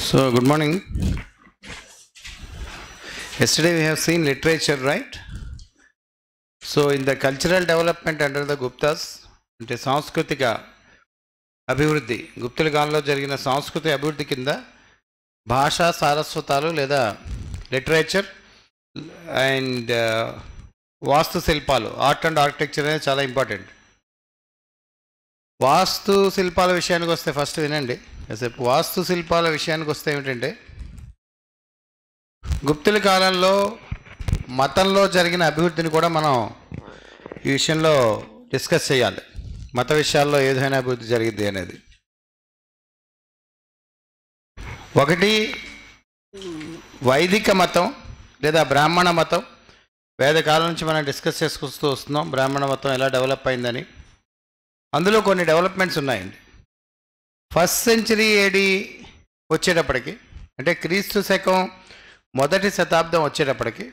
So, good morning. Yesterday we have seen literature, right? So, in the cultural development under the Guptas, అంటే సాంస్కృతిక అభివృద్ధి గుప్తుల కాలంలో జరిగిన సాంస్కృతిక అభివృద్ధి కింద భాషా సారస్వతాలు లేదా లిటరేచర్ అండ్ వాస్తు శిల్పాలు ఆర్ట్ అండ్ ఆర్కిటెక్చర్ అనేది చాలా ఇంపార్టెంట్ వాస్తు శిల్పాల విషయానికి వస్తే ఫస్ట్ వినండి కాసేపు వాస్తు శిల్పాల విషయానికి వస్తే ఏమిటంటే గుప్తుల కాలంలో మతంలో జరిగిన అభివృద్ధిని కూడా మనం ఈ విషయంలో డిస్కస్ చేయాలి మత విషయాల్లో ఏదైనా అభివృద్ధి జరిగింది అనేది ఒకటి వైదిక మతం లేదా బ్రాహ్మణ మతం వేదకాలం నుంచి మనం డిస్కస్ చేసుకొస్తూ వస్తున్నాం బ్రాహ్మణ మతం ఎలా డెవలప్ అయిందని అందులో కొన్ని డెవలప్మెంట్స్ ఉన్నాయండి ఫస్ట్ సెంచరీ ఏడి వచ్చేటప్పటికి అంటే క్రీస్తు శకం మొదటి శతాబ్దం వచ్చేటప్పటికి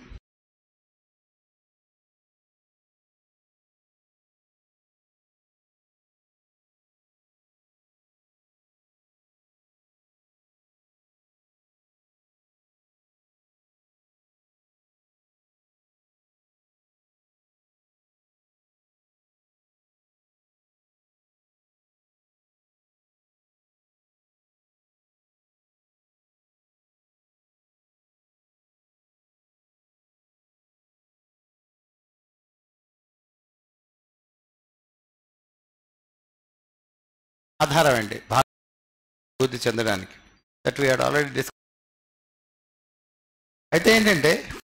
ఆధారం అండి భారత అభివృద్ధి చెందడానికి that we had already discuss అయితే ఏంటంటే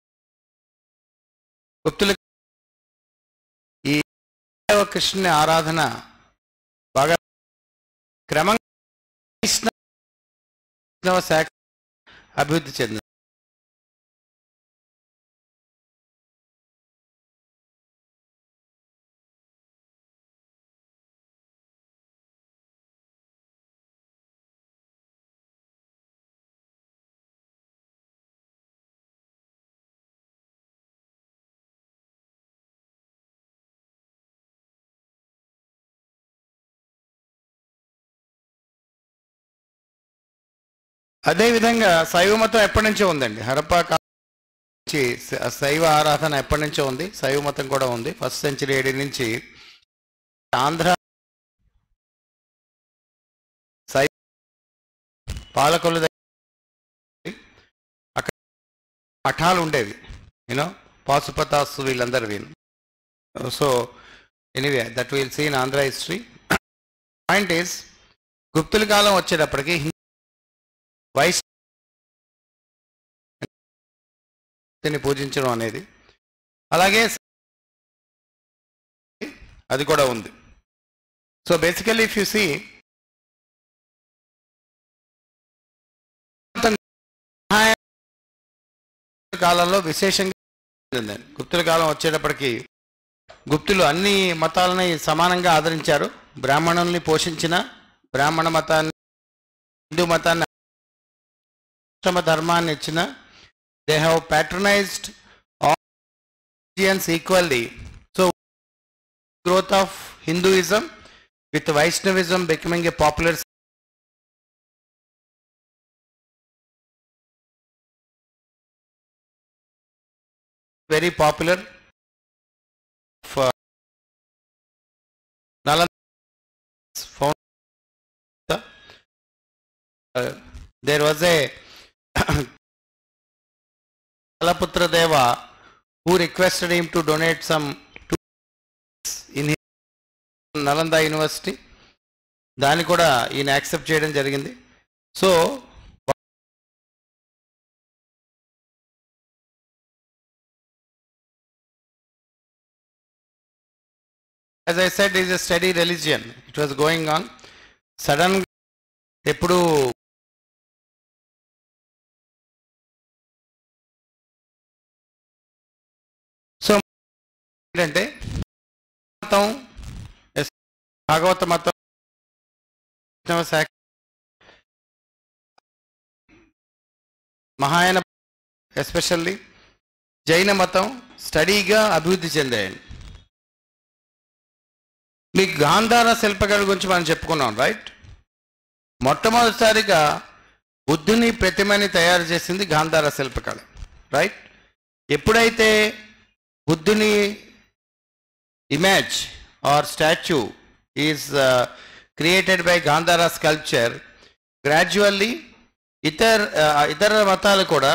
గుప్తుల ఈ కృష్ణుని ఆరాధన బాగా క్రమంగా వైష్ణవ శాఖ అభివృద్ధి చెందింది అదేవిధంగా శైవ మతం ఎప్పటి నుంచో ఉందండి హరప్పా కాలం నుంచి శ- శైవ ఆరాధన ఎప్పటి నుంచో ఉంది శైవ మతం కూడా ఉంది ఫస్ట్ సెంచరీ ఏడి నుంచి ఆంధ్ర శైవ పాలకుల దగ్గర అక్కడ మఠాలు ఉండేవి యూనో పాశుపతాసు వీళ్ళందరూ వీళ్ళు so anyway that will see in Andhra history point is గుప్తుల కాలం వచ్చేటప్పటికి వైస్ ని పూజించడం అనేది అలాగే అది కూడా ఉంది so basically if you see కాలంలో విశేషంగా ఉందండి. గుప్తుల కాలం వచ్చేటప్పటికి గుప్తులు అన్ని మతాలని సమానంగా ఆదరించారు బ్రాహ్మణుల్ని పోషించిన బ్రాహ్మణ మతాన్ని హిందూ మతాన్ని ఆశ్రమ ధర్మాన్ని ఇచ్చిన they have patronized all equally so growth of Hinduism with Vaishnavism becoming a popular very popular there was a Kalaputra Deva who requested him to donate some two in his Nalanda University. దాన్ని కూడా ఈయన accept చేయడం జరిగింది so as I said is a study religion it was going on sudden ఎప్పుడు సో ఏంటంటే మతం yes- భాగవత మతం వైష్ణవ శాఖ మహాయాన ఎస్పెషల్లీ జైన మతం స్టడీగా అభివృద్ధి చెందాయండి మీకు గాంధార శిల్పకళ గురించి మనం చెప్పుకున్నాం రైట్ మొట్టమొదటిసారిగా బుద్ధుని ప్రతిమని తయారు చేసింది గాంధార శిల్పకళ రైట్ ఎప్పుడైతే బుద్ధుని image or statue is created by Gandhara sculpture gradually ఇతర ఇతర మతాలు కూడా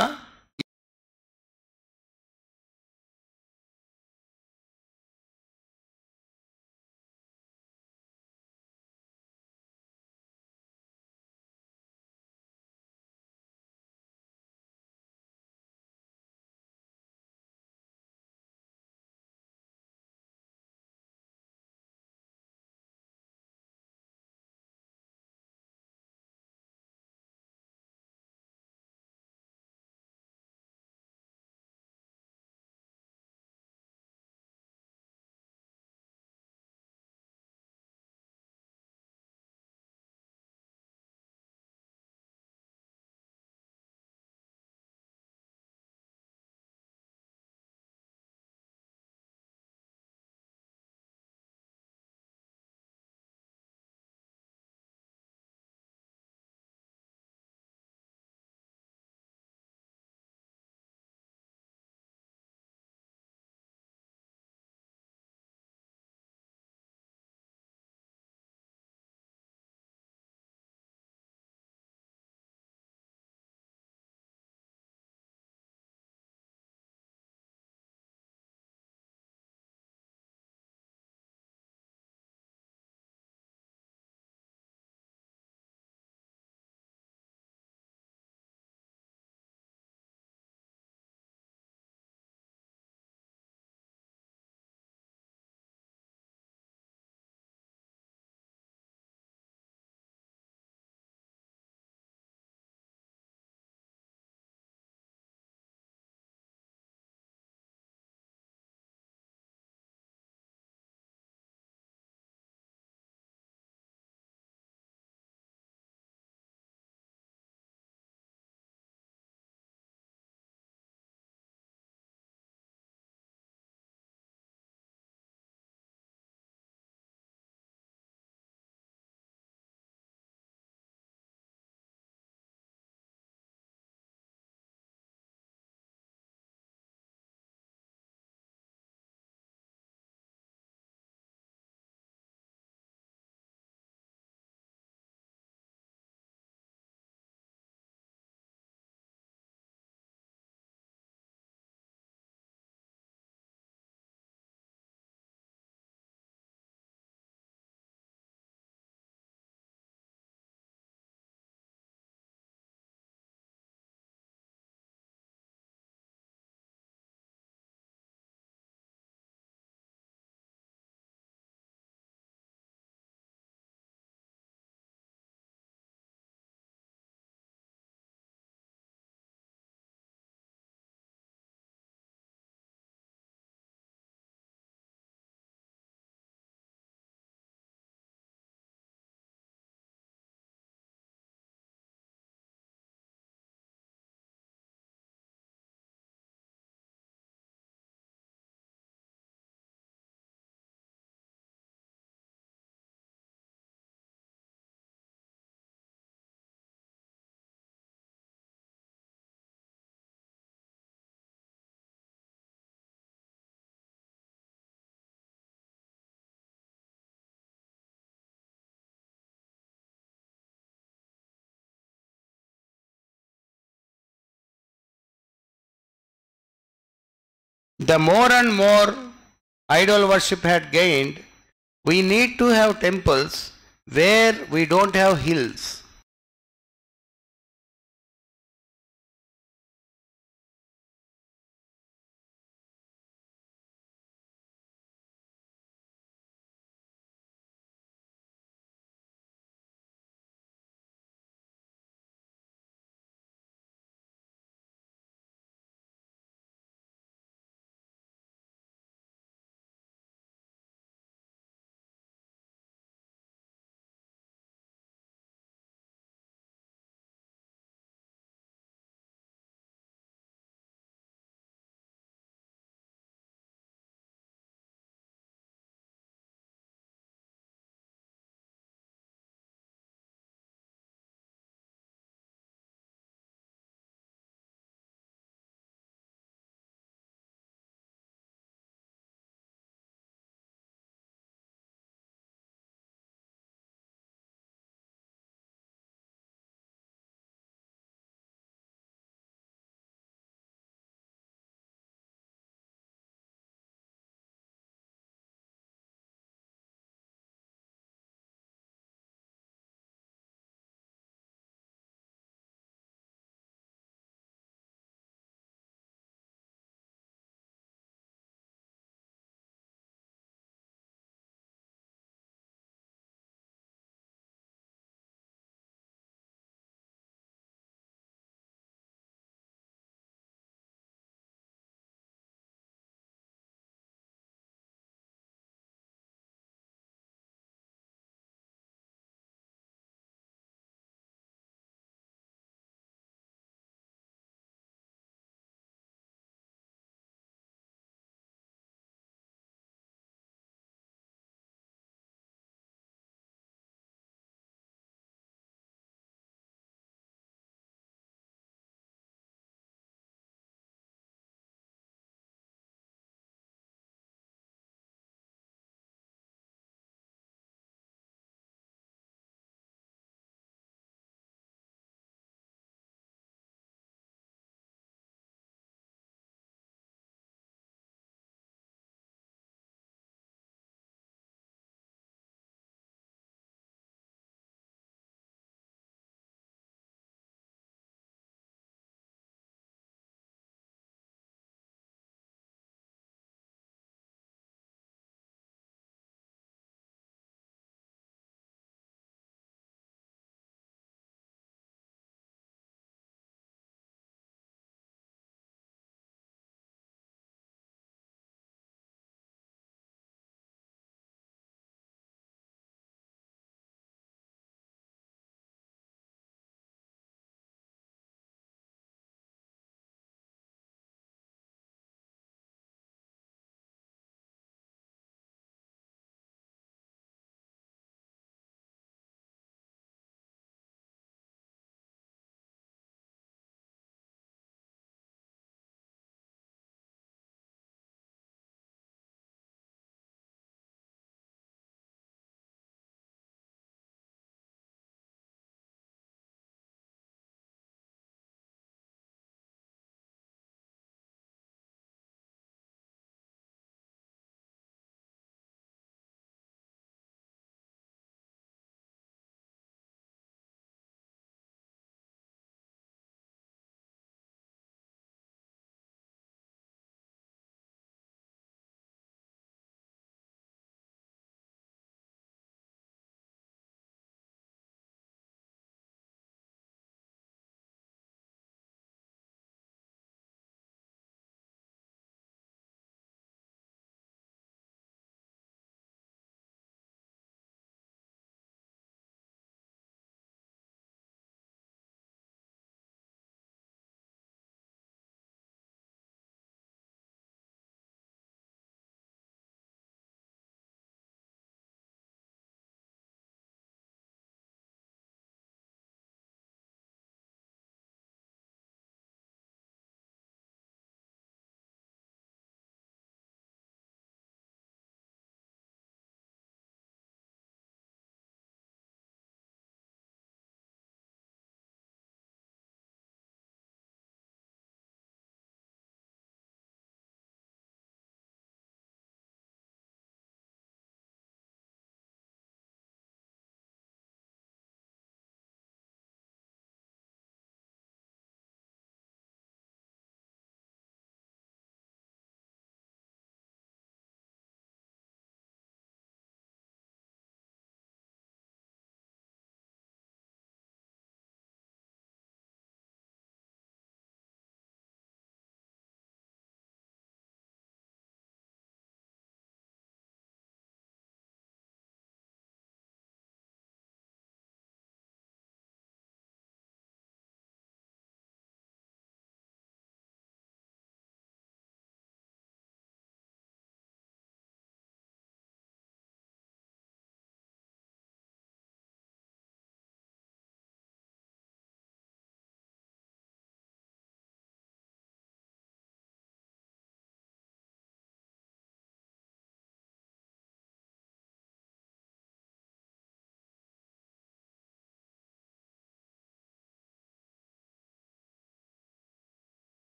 the more and more idol worship had gained, we need to have temples where we don't have hills.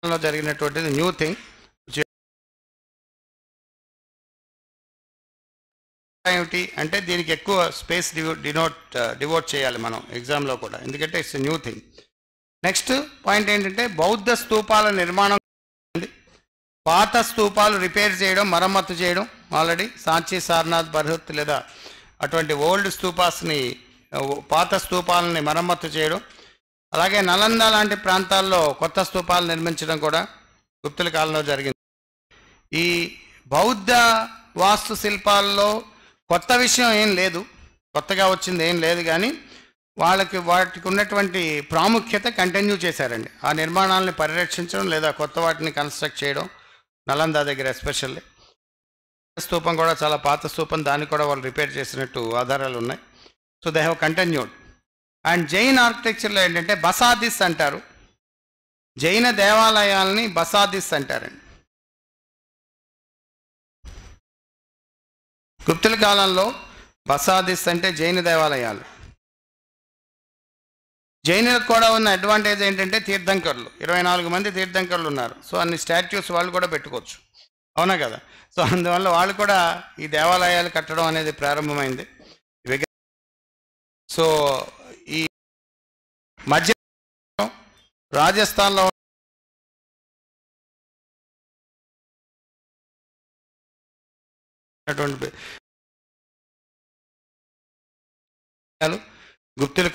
లో జరిగినటువంటిది న్యూ థింగ్ ఏమిటి అంటే దీనికి ఎక్కువ స్పేస్ డినోట్ డివోట్ చేయాలి మనం ఎగ్జామ్లో కూడా ఎందుకంటే it's new thing next point ఏంటంటే బౌద్ధ స్తూపాల నిర్మాణం ఉంది. పాత స్తూపాలు రిపేర్ చేయడం మరమ్మతు చేయడం ఆల్రెడీ సాంచి సారనాథ్ బర్హత్ లేదా అటువంటి ఓల్డ్ స్తూపాస్ని ఆ, పాత స్తూపాలని మరమ్మతు చేయడం అలాగే నలంద లాంటి ప్రాంతాల్లో కొత్త స్తూపాలు నిర్మించడం కూడా గుప్తుల కాలంలో జరిగింది ఈ బౌద్ధ వాస్తు శిల్పాల్లో కొత్త విషయం ఏం లేదు కొత్తగా వచ్చింది ఏం లేదు కానీ వాళ్ళకి వాటికి ఉన్నటువంటి ప్రాముఖ్యత కంటిన్యూ చేశారండి ఆ నిర్మాణాలని పరిరక్షించడం లేదా కొత్త వాటిని కన్స్ట్రక్ట్ చేయడం నలంద దగ్గర ఎస్పెషల్లీ స్తూపం కూడా చాలా పాత స్తూపం దాన్ని కూడా వాళ్ళు రిపేర్ చేసినట్టు ఆధారాలు ఉన్నాయి so they have continued and Jain ఆర్కిటెక్చర్లో ఏంటంటే బసాదిస్ అంటారు జైన దేవాలయాల్ని బసాదిస్ అంటారండి గుప్తుల కాలంలో బసాదిస్ అంటే జైన దేవాలయాలు జైనులకు కూడా ఉన్న అడ్వాంటేజ్ ఏంటంటే తీర్థంకరులు ఇరవై నాలుగు మంది తీర్థంకరులు ఉన్నారు సో అన్ని స్టాట్యూస్ వాళ్ళు కూడా పెట్టుకోవచ్చు అవునా కదా సో అందువల్ల వాళ్ళు కూడా ఈ దేవాలయాలు కట్టడం అనేది ప్రారంభమైంది విగ- సో ఈ మధ్య రాజస్థాన్లో ఉన్నటువంటి గుప్తులు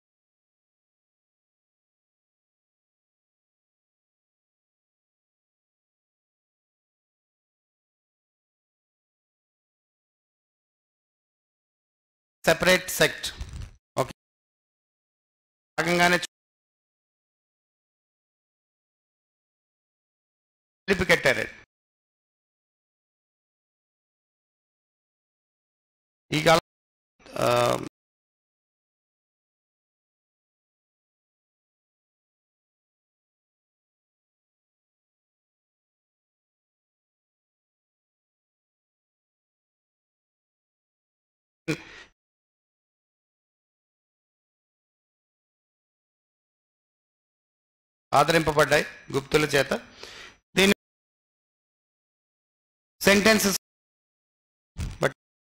సెపరేట్ సెక్ట్ ఓకే భాగంగానే కలిపి కట్టారు ఈ కాలం ఆ, ఆదరింపబడ్డాయి గుప్తుల చేత దీని సెంటెన్సెస్ బట్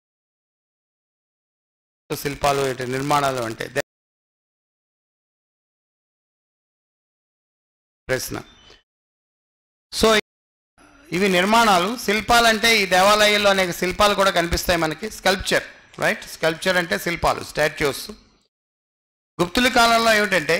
శిల్పాలు ఏంటి నిర్మాణాలు అంటే దే- ప్రశ్న సో ఇవి నిర్మాణాలు శిల్పాలు అంటే ఈ దేవాలయాల్లో అనేక శిల్పాలు కూడా కనిపిస్తాయి మనకి స్కల్ప్చర్ రైట్ స్కల్ప్చర్ అంటే శిల్పాలు స్టాట్యూస్ గుప్తుల కాలంలో ఏమిటంటే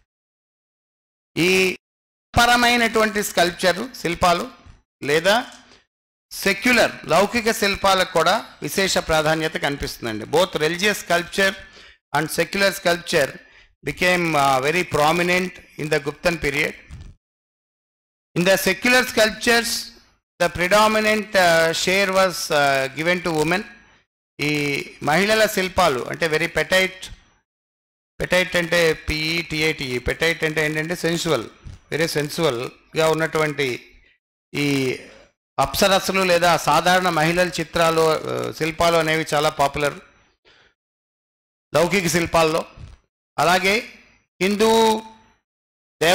ఈ పరమైనటువంటి స్కల్ప్చరు శిల్పాలు లేదా సెక్యులర్ లౌకిక శిల్పాలకు కూడా విశేష ప్రాధాన్యత కనిపిస్తుందండి both religious sculpture and secular sculpture became very prominent in the Guptan period in the secular sculptures the predominant share was given to women ఈ మహిళల శిల్పాలు అంటే వెరీ పెటైట్ పెటైట్ అంటే పిఈ టిఐటిఈ పెటైట్ అంటే ఏంటంటే సెన్సువల్ వెరీ సెన్సువల్గా ఉన్నటువంటి ఈ అప్సరస్సులు లేదా సాధారణ మహిళల చిత్రాలు ఆ, శిల్పాలు అనేవి చాలా పాపులర్ లౌకిక శిల్పాల్లో అలాగే హిందూ దేవ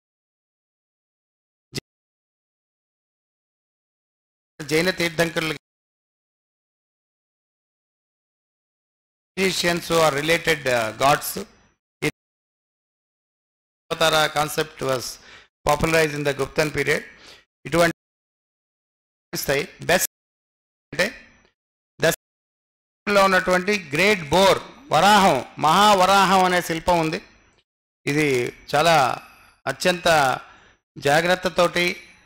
జైన తీర్థంకరులు musicians are related gods avatara concept was popularize in the Guptan period ఇటువంటి ఇస్తాయి బెస్ట్ అంటే దశలో ఉన్నటువంటి గ్రేట్ బోర్ వరాహం మహావరాహం అనే శిల్పం ఉంది ఇది చాలా అత్యంత జాగ్రత్తతోటి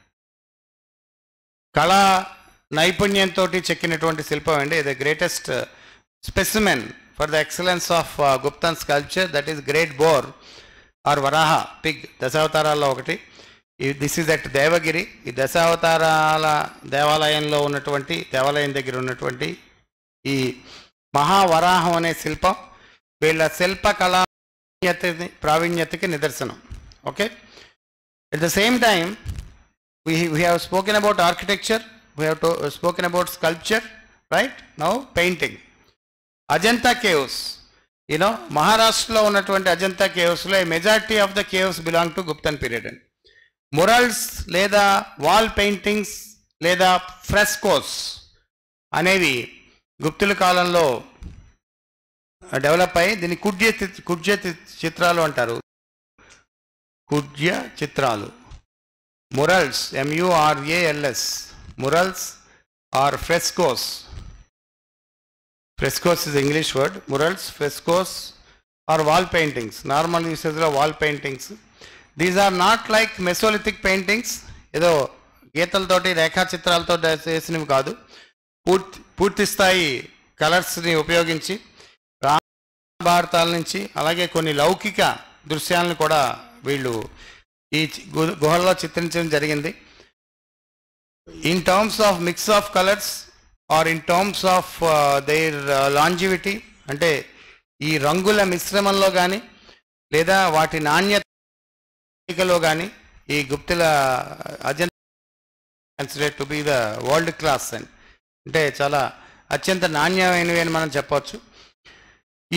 కళా నైపుణ్యంతో చెక్కినటువంటి శిల్పం అండి ఇది greatest specimen for the excellence of Guptan sculpture that is great boar or Varaha pig దశావతారాల్లో ఒకటి ఈ దిస్ ఇస్ అట్ దేవగిరి ఈ దశావతారాల దేవాలయంలో ఉన్నటువంటి దేవాలయం దగ్గర ఉన్నటువంటి ఈ మహావరాహం అనే శిల్పం వీళ్ళ శిల్ప కళా ప్రావీణ్యతని ప్రావీణ్యతకి నిదర్శనం okay at the same time we, we have spoken about architecture, we have to, uh, spoken about sculpture, right? Now painting. Ajanta caves you know మహారాష్ట్రలో ఉన్నటువంటి అజంతా కేవ్స్లో majority of the caves belong to Guptan period అండి మురల్స్ లేదా wall paintings లేదా frescoes అనేవి గుప్తుల కాలంలో develop అయ్యి దీన్ని కుడ్య తి- కుడ్య తి- చిత్రాలు అంటారు కుడ్య చిత్రాలు murals M U R A L S murals or frescoes frescoes is English word murals frescoes are wall paintings normal యూసేజ్లో wall paintings these are not like mesolithic paintings ఏదో గీతలతోటి రేఖా చిత్రాలతో చేసినవి కాదు పూర్తి పూర్తి స్థాయి కలర్స్ని ఉపయోగించి భారతాల నుంచి అలాగే కొన్ని లౌకిక దృశ్యాలను కూడా వీళ్ళు ఈ చి- గు- గుహల్లో చిత్రించడం జరిగింది in terms of mix of colours or in terms of their longevity అంటే ఈ రంగుల మిశ్రమంలో కానీ లేదా వాటి నాణ్యతలో కానీ ఈ గుప్తుల Ajanta consider to be the world class అని అంటే చాలా అత్యంత నాణ్యమైనవి అని మనం చెప్పవచ్చు ఈ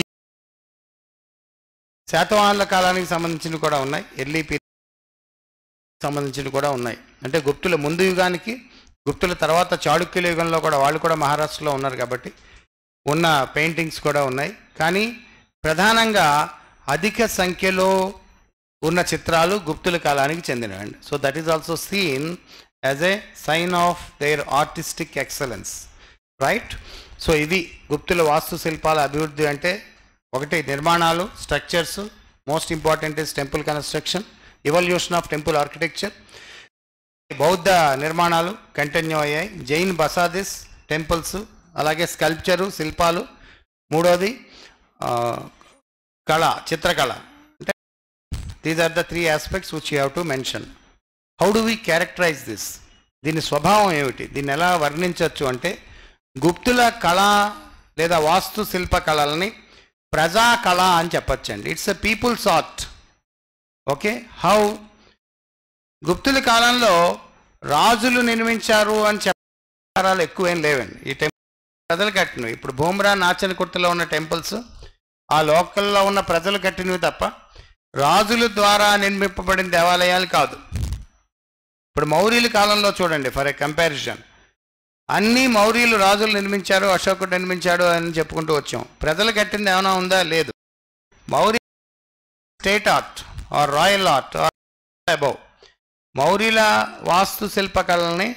శాతవాహనుల కాలానికి సంబంధించినవి కూడా ఉన్నాయి ఎర్లీ పీరియడ్ సంబంధించినవి కూడా ఉన్నాయి అంటే గుప్తుల ముందు యుగానికి గుప్తుల తర్వాత చాళుక్యుల యుగంలో కూడా వాళ్ళు కూడా మహారాష్ట్రలో ఉన్నారు కాబట్టి ఉన్న పెయింటింగ్స్ కూడా ఉన్నాయి కానీ ప్రధానంగా అధిక సంఖ్యలో ఉన్న చిత్రాలు గుప్తుల కాలానికి చెందినవండి so that is also seen as a sign of their artistic excellence right so ఇది గుప్తుల వాస్తు శిల్పాల అభివృద్ధి అంటే ఒకటి నిర్మాణాలు structures most important is temple construction evolution of temple architecture బౌద్ధ నిర్మాణాలు కంటిన్యూ అయ్యాయి జైన్ బసాదిస్ టెంపుల్స్ అలాగే స్కల్ప్చరు శిల్పాలు మూడోది ఆ, కళ చిత్రకళ అంటే these are the three aspects which you have to mention how do we characterize this దీని స్వభావం ఏమిటి దీన్ని ఎలా వర్ణించవచ్చు అంటే గుప్తుల కళ లేదా వాస్తు శిల్ప కళలని ప్రజా కళ అని చెప్పొచ్చండి it's a people's art okay how గుప్తుల కాలంలో రాజులు నిర్మించారు అని చెప్పారాలు ఎక్కువేం లేవండి ఈ టెంపుల్ ప్రజలు కట్టినవి ఇప్పుడు భూమరా నాచనకుర్తిలో ఉన్న టెంపుల్స్ ఆ లోకల్లో ఉన్న ప్రజలు కట్టినవి తప్ప రాజుల ద్వారా నిర్మింపబడిన దేవాలయాలు కాదు ఇప్పుడు మౌర్యుల కాలంలో చూడండి ఫర్ ఏ కంపారిజన్ అన్ని మౌర్యులు రాజులు నిర్మించారు అశోకుడు నిర్మించాడు అని చెప్పుకుంటూ వచ్చాం ప్రజలు కట్టింది ఏమైనా ఉందా లేదు Maurya state art or royal art are above మౌర్యుల వాస్తు శిల్పకళని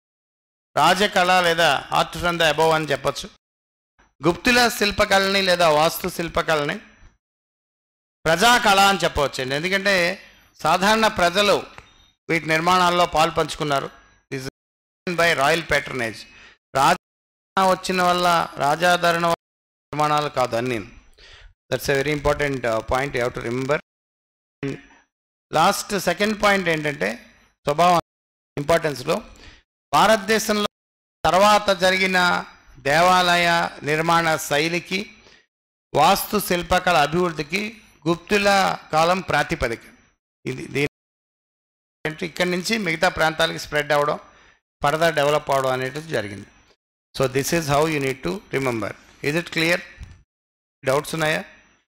రాజకళ లేదా ఆర్ట్ ఫ్రమ్ ద అబౌవ్ అని చెప్పొచ్చు గుప్తుల శిల్పకళని లేదా వాస్తు శిల్పకళని ప్రజాకళ అని చెప్పవచ్చండి ఎందుకంటే సాధారణ ప్రజలు వీటి నిర్మాణాల్లో పాలు పంచుకున్నారు బై రాయల్ ప్యాటర్నేజ్ రాజా వచ్చిన వల్ల రాజాదరణ వల్ల నిర్మాణాలు కాదు అన్ని that's a very important point you to remember last second point ఏంటంటే స్వభావం ఇంపార్టెన్స్లో భారతదేశంలో తర్వాత జరిగిన దేవాలయ నిర్మాణ శైలికి వాస్తు శిల్పకళ అభివృద్ధికి గుప్తుల కాలం ప్రాతిపదిక ఇది దీని అంటే ఇక్కడి నుంచి మిగతా ప్రాంతాలకి స్ప్రెడ్ అవ్వడం ఫర్దర్ డెవలప్ అవడం అనేది జరిగింది so this is how you need to remember is it clear doubts ఉన్నాయా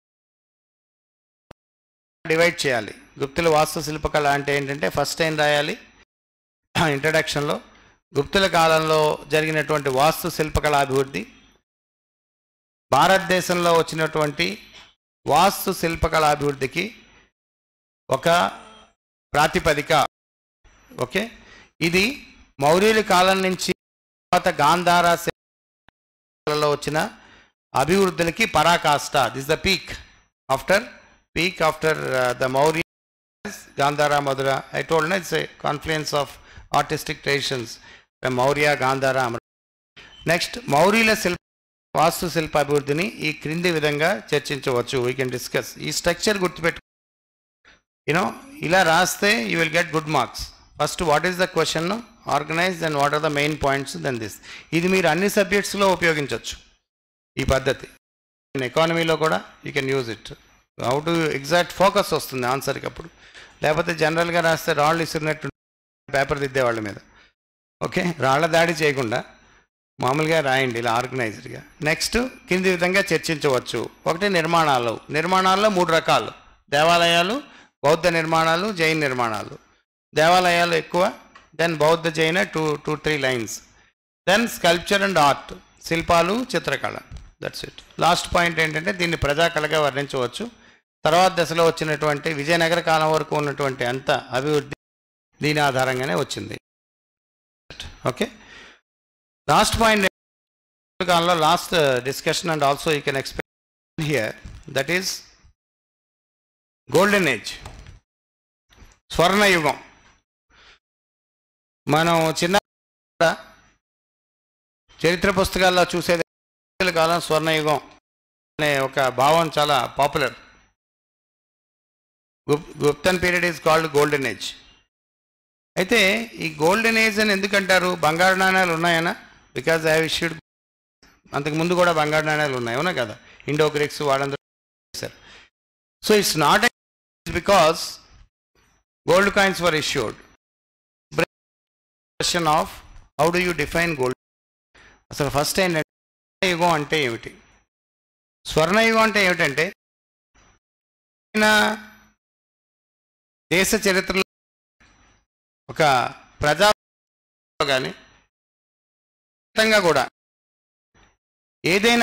డివైడ్ చేయాలి గుప్తుల వాస్తు శిల్పకళ అంటే ఏంటంటే ఫస్ట్ ఏం రాయాలి ఇంట్రడక్షన్లో గుప్తుల కాలంలో జరిగినటువంటి వాస్తు శిల్పకళ అభివృద్ధి భారతదేశంలో వచ్చినటువంటి వాస్తు శిల్పకళ అభివృద్ధికి ఒక ప్రాతిపదిక ఓకే ఇది మౌర్యుల కాలం నుంచి తర్వాత గాంధార శిల్పకళలో వచ్చిన అభివృద్ధులకి పరాకాష్ట this the peak after peak after the Maurya Gandhara Mathura I told it's a confluence of artistic traditions Maurya Gandhara next మౌర్యుల శిల్ప వాస్తు శిల్ప అభివృద్ధిని ఈ క్రింది విధంగా చర్చించవచ్చు వీ కెన్ డిస్కస్ ఈ స్ట్రక్చర్ గుర్తుపెట్టు యూనో ఇలా రాస్తే you will get good marks first what is the question organize and what are the main points then this ఇది మీరు అన్ని సబ్జెక్ట్స్లో ఉపయోగించవచ్చు ఈ పద్ధతి ఎకానమీలో కూడా you can use it how to exact focus వస్తుంది ఆన్సర్కి అప్పుడు లేకపోతే జనరల్గా రాస్తే రాళ్ళు ఇస్తున్నట్టు పేపర్ దిద్దే వాళ్ళ మీద ఓకే రాళ్ల దాడి చేయకుండా మామూలుగా రాయండి ఇలా ఆర్గనైజ్డ్గా నెక్స్ట్ కింది విధంగా చర్చించవచ్చు ఒకటి నిర్మాణాలు నిర్మాణాల్లో మూడు రకాలు దేవాలయాలు బౌద్ధ నిర్మాణాలు జైన్ నిర్మాణాలు దేవాలయాలు ఎక్కువ దెన్ బౌద్ధ జైన two two three lines then sculpture and art శిల్పాలు చిత్రకళ దట్స్ ఇట్ లాస్ట్ పాయింట్ ఏంటంటే దీన్ని ప్రజాకళగా వర్ణించవచ్చు తర్వాత దశలో వచ్చినటువంటి విజయనగర కాలం వరకు ఉన్నటువంటి అంత అభివృద్ధి దీని ఆధారంగానే వచ్చింది ఓకే లాస్ట్ పాయింట్ కాలంలో last discussion and also you can expect here that is golden age స్వర్ణయుగం మనం చిన్న చరిత్ర పుస్తకాల్లో చూసేది కాలం స్వర్ణయుగం అనే ఒక భావం చాలా పాపులర్ గుప్ Guptan period is called golden age అయితే ఈ గోల్డెన్ ఏజ్ అని ఎందుకంటారు బంగారు నాణ్యాలు ఉన్నాయనా బికాజ్ ఐ ఇష్యూడ్ అంతకు ముందు కూడా బంగారు నాణ్యాలు ఉన్నాయి అవునా కదా ఇండో గ్రీక్స్ వాళ్ళందరూ చేశారు so it's not because gold coins were issued question of how do you define gold అసలు ఫస్ట్ ఏంటంటే యుగం అంటే ఏమిటి స్వర్ణయుగం అంటే ఏమిటంటే దేశ చరిత్రలో ఒక ప్రజా కానీ కూడా ఏదైనా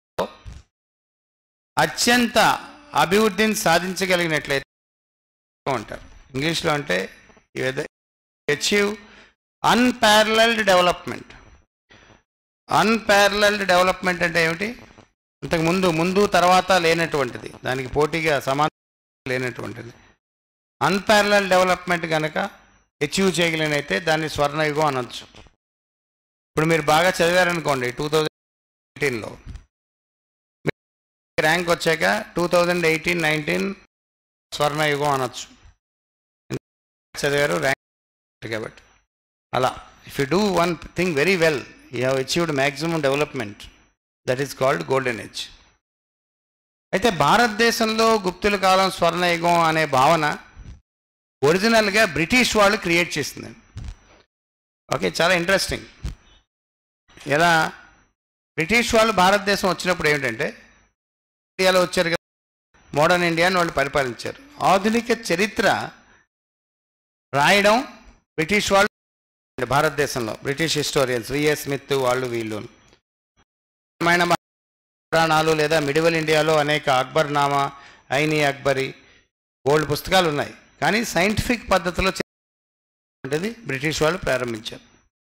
అత్యంత అభివృద్ధిని సాధించగలిగినట్లయితే అంటారు ఇంగ్లీష్లో అంటే achieve unparalleled development unparalleled development అంటే ఏమిటి ఇంతకు ముందు ముందు తర్వాత లేనటువంటిది దానికి పోటీగా సమానం లేనటువంటిది అన్పారలల్ డెవలప్మెంట్ కనుక అచీవ్ చేయగలిగినైతే దాన్ని స్వర్ణయుగం అనొచ్చు ఇప్పుడు మీరు బాగా చదివారనుకోండి టూ థౌజండ్ ఎయిటీన్లో ర్యాంక్ వచ్చాక టూ థౌజండ్ ఎయిటీన్ నైన్టీన్ స్వర్ణయుగం అనొచ్చు చదివారు ర్యాంక్ కాబట్టి అలా if you do one thing very well you have achieved maximum development that is called golden age అయితే భారతదేశంలో గుప్తుల కాలం స్వర్ణయుగం అనే భావన ఒరిజినల్గా బ్రిటిష్ వాళ్ళు క్రియేట్ చేసిందండి ఓకే చాలా ఇంట్రెస్టింగ్ ఎలా బ్రిటిష్ వాళ్ళు భారతదేశం వచ్చినప్పుడు ఏమిటంటే ఇండియాలో వచ్చారు కదా మోడర్న్ ఇండియాని వాళ్ళు పరిపాలించారు ఆధునిక చరిత్ర రాయడం బ్రిటిష్ వాళ్ళు భారతదేశంలో బ్రిటిష్ హిస్టోరియన్స్ విఏ స్మిత్ వాళ్ళు వీళ్ళు రామాయణ పురాణాలు లేదా మిడివల్ ఇండియాలో అనేక అక్బర్ నామా ఐని అక్బరి ఓల్డ్ పుస్తకాలు ఉన్నాయి కానీ సైంటిఫిక్ పద్ధతిలో అంటే బ్రిటిష్ వాళ్ళు ప్రారంభించారు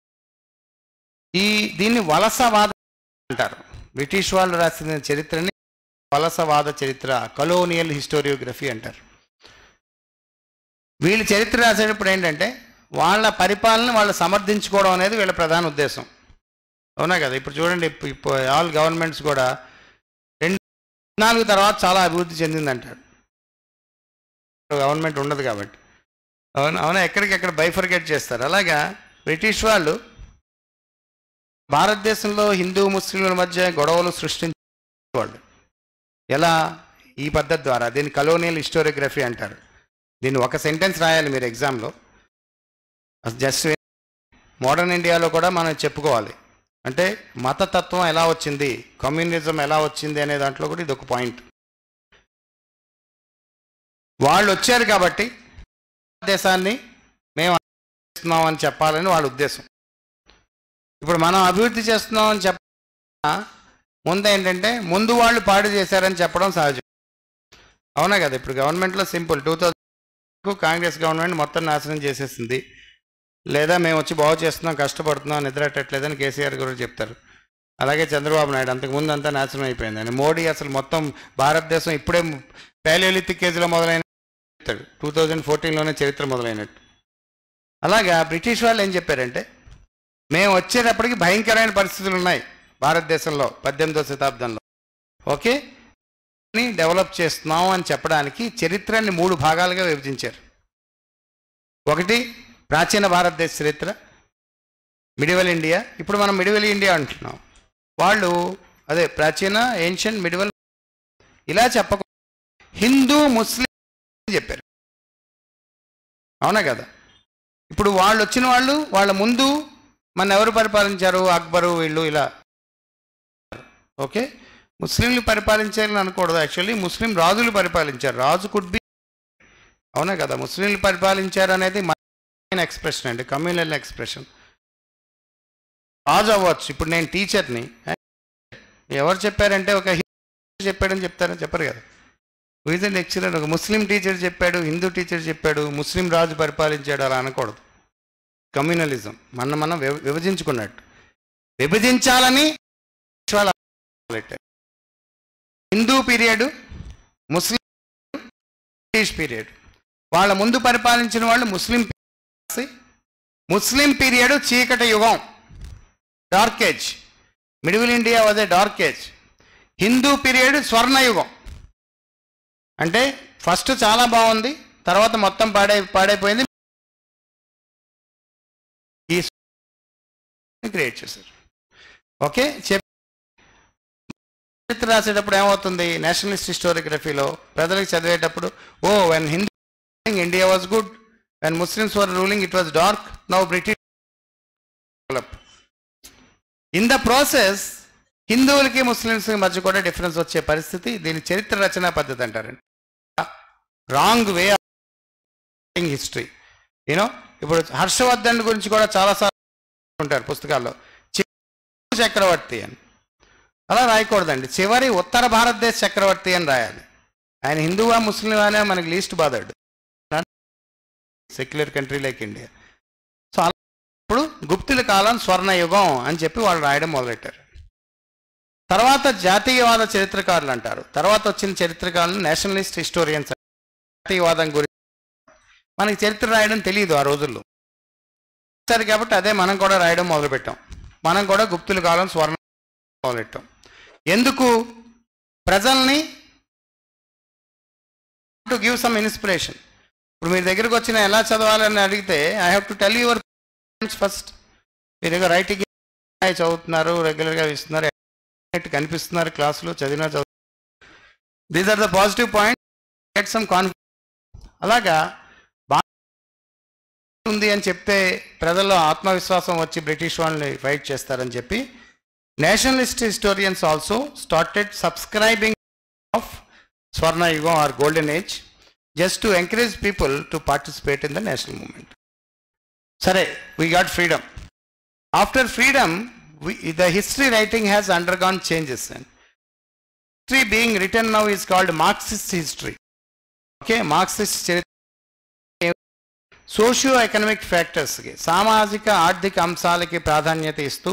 ఈ దీన్ని వలసవాద అంటారు బ్రిటిష్ వాళ్ళు రాసిన చరిత్రని వలసవాద చరిత్ర కలోనియల్ హిస్టోరియోగ్రఫీ అంటారు వీళ్ళు చరిత్ర రాసేటప్పుడు ఏంటంటే వాళ్ళ పరిపాలన వాళ్ళు సమర్థించుకోవడం అనేది వీళ్ళ ప్రధాన ఉద్దేశం అవునా కదా ఇప్పుడు చూడండి ఇప్పుడు ఆల్ గవర్నమెంట్స్ కూడా రెండు నాలుగు తర్వాత చాలా అభివృద్ధి చెందిందంటాడు గవర్నమెంట్ ఉండదు కాబట్టి అవును అవునా ఎక్కడికెక్కడ బైఫర్గేట్ చేస్తారు అలాగా బ్రిటిష్ వాళ్ళు భారతదేశంలో హిందూ ముస్లింల మధ్య గొడవలు సృష్టించేవాళ్ళు ఎలా ఈ పద్ధతి ద్వారా దీన్ని కలోనియల్ హిస్టోరియోగ్రఫీ అంటారు దీన్ని ఒక సెంటెన్స్ రాయాలి మీరు ఎగ్జామ్లో జస్ట్ మోడర్న్ ఇండియాలో కూడా మనం చెప్పుకోవాలి అంటే మతతత్వం ఎలా వచ్చింది కమ్యూనిజం ఎలా వచ్చింది అనే దాంట్లో కూడా ఇది ఒక పాయింట్ వాళ్ళు వచ్చారు కాబట్టి దేశాన్ని మేము చేస్తున్నాం అని చెప్పాలని వాళ్ళ ఉద్దేశం ఇప్పుడు మనం అభివృద్ధి చేస్తున్నాం అని చెప్ప ముందు ఏంటంటే ముందు వాళ్ళు పాడు చేశారని చెప్పడం సహజం అవునా కదా ఇప్పుడు గవర్నమెంట్లో simple two thousand Congress government మొత్తం నాశనం చేసేసింది లేదా మేము వచ్చి బాగు చేస్తున్నాం కష్టపడుతున్నాం నిద్రట్టట్లేదని కేసీఆర్ గురించి చెప్తారు అలాగే చంద్రబాబు నాయుడు అంతకుముందు అంతా నాశనం అయిపోయిందని మోడీ అసలు మొత్తం భారతదేశం ఇప్పుడే ప్యాలియోలిథిక్ కేజీలో మొదలైన చెప్తాడు టూ థౌజండ్ ఫోర్టీన్లోనే చరిత్ర మొదలైనట్టు అలాగా బ్రిటిష్ వాళ్ళు ఏం చెప్పారంటే మేము వచ్చేటప్పటికి భయంకరమైన పరిస్థితులు ఉన్నాయి భారతదేశంలో పద్దెనిమిదో శతాబ్దంలో ఓకే డెవలప్ చేస్తున్నాం అని చెప్పడానికి చరిత్రని మూడు భాగాలుగా విభజించారు ఒకటి ప్రాచీన భారతదేశ చరిత్ర మిడివల్ ఇండియా ఇప్పుడు మనం మిడివల్ ఇండియా అంటున్నాం వాళ్ళు అదే ప్రాచీన ఏన్షియంట్ మిడివల్ ఇలా చెప్పక హిందూ ముస్లిం చెప్పారు అవునా కదా ఇప్పుడు వాళ్ళు వచ్చిన వాళ్ళు వాళ్ళ ముందు మన ఎవరు పరిపాలించారు అక్బరు వీళ్ళు ఇలా ఓకే ముస్లింలు పరిపాలించారని అనకూడదు యాక్చువల్లీ ముస్లిం రాజులు పరిపాలించారు రాజు కుడ్ బి అవునా కదా ముస్లింలు పరిపాలించారు అనేది ఎక్స్ప్రెషన్ అండి కమ్యూనల్ ఎక్స్ప్రెషన్ రాజు అవ్వచ్చు ఇప్పుడు నేను టీచర్ని ఎవరు చెప్పారంటే ఒక హిందూ చెప్పాడని చెప్తారా చెప్పరు కదా రీజన్ లెక్చరర్ ఒక ముస్లిం టీచర్ చెప్పాడు హిందూ టీచర్ చెప్పాడు ముస్లిం రాజు పరిపాలించాడు అలా అనకూడదు కమ్యూనలిజం మన మనం విభ- విభజించుకున్నట్టు విభజించాలని వాళ్ళు పెట్టారు. Hindu period Muslim British period వాళ్ళ ముందు పరిపాలించిన వాళ్ళు ముస్లిం పీరియడ్. ముస్లిం పీరియడ్ చీకటి యుగం dark age middle India was a dark age Hindu period స్వర్ణయుగం అంటే ఫస్ట్ చాలా బాగుంది తర్వాత మొత్తం పాడై పాడైపోయింది ఈ క్రియేట్ చేశారు ఓకే చెప్ చరిత్ర రాసేటప్పుడు ఏమవుతుంది నేషనలిస్ట్ హిస్టోరియోగ్రఫీలో ప్రజలకు చదివేటప్పుడు oh when Hindu India was good when Muslims were ruling it was dark now British develop in the process హిందువులకి ముస్లిమ్స్కి మధ్య కూడా డిఫరెన్స్ వచ్చే పరిస్థితి దీని చరిత్ర రచనా పద్ధతి అంటారండి రాంగ్ వే హిస్టరీ యూనో ఇప్పుడు హర్షవర్ధన్ గురించి కూడా చాలాసార్లు ఉంటారు పుస్తకాల్లో చివరి చక్రవర్తి అని అలా రాయకూడదండి చివరి ఉత్తర భారతదేశ చక్రవర్తి అని రాయాలి ఆయన హిందువా ముస్లిం అనే మనకి least bothered secular country like India so అలా ఇప్పుడు గుప్తుల కాలం స్వర్ణయుగం అని చెప్పి వాళ్ళు రాయడం మొదలెట్టారు తర్వాత జాతీయవాద చరిత్రకారులు అంటారు తర్వాత వచ్చిన చరిత్రకారులు నేషనలిస్ట్ హిస్టోరియన్స్ జాతీయవాదం గురించి మనకి చరిత్ర రాయడం తెలియదు ఆ రోజుల్లో సరే కాబట్టి అదే మనం కూడా రాయడం మొదలుపెట్టాం మనం కూడా గుప్తుల కాలం స్వర్ణ మొదలెట్టాం ఎందుకు ప్రజల్ని టు గివ్ సమ్ ఇన్స్పిరేషన్ ఇప్పుడు మీ దగ్గరకు వచ్చిన ఎలా చదవాలని అడిగితే I have to tell your first మీరు ఏదో రైటింగ్ చదువుతున్నారు రెగ్యులర్గా ఇస్తున్నారు కనిపిస్తున్నారు క్లాసులో చదివినా చదువు these are the positive point get some confidence అలాగా బాగా ఉంది అని చెప్తే ప్రజల్లో ఆత్మవిశ్వాసం వచ్చి బ్రిటిష్ వాళ్ళని ఫైట్ చేస్తారని చెప్పి nationalist historians also started subscribing of స్వర్ణయుగం or golden age just to encourage people to participate in the national movement సరే we got freedom after freedom the history writing has undergone changes and history being return now is called Marxist history okay Marxist చరిత్ర socio economic ఫ్యాక్టర్స్కి సామాజిక ఆర్థిక అంశాలకి ప్రాధాన్యత ఇస్తూ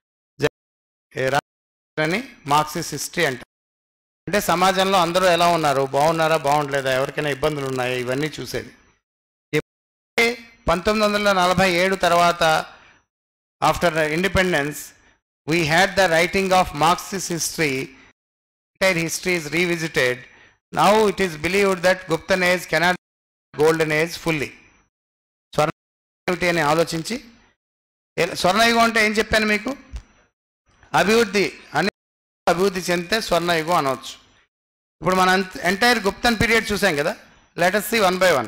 అని Marxist history అంటారు అంటే సమాజంలో అందరూ ఎలా ఉన్నారు బాగున్నారా బాగుండలేదా ఎవరికైనా ఇబ్బందులు ఉన్నాయా ఇవన్నీ చూసేది పంతొమ్మిది వందల నలభై ఏడు తర్వాత after independence we had the writing of Marxist history entire history is revisited now it is believed that Guptan age cannot golden age fully స్వర్ణ ఏమిటి అని ఆలోచించి ఏ- స్వర్ణయుగం అంటే ఏం చెప్పాను మీకు అభివృద్ధి అని అభివృద్ధి చెందితే స్వర్ణయుగం అనవచ్చు ఇప్పుడు మన ఎంటైర్ గుప్తన్ పీరియడ్ చూసాం కదా let us see one by one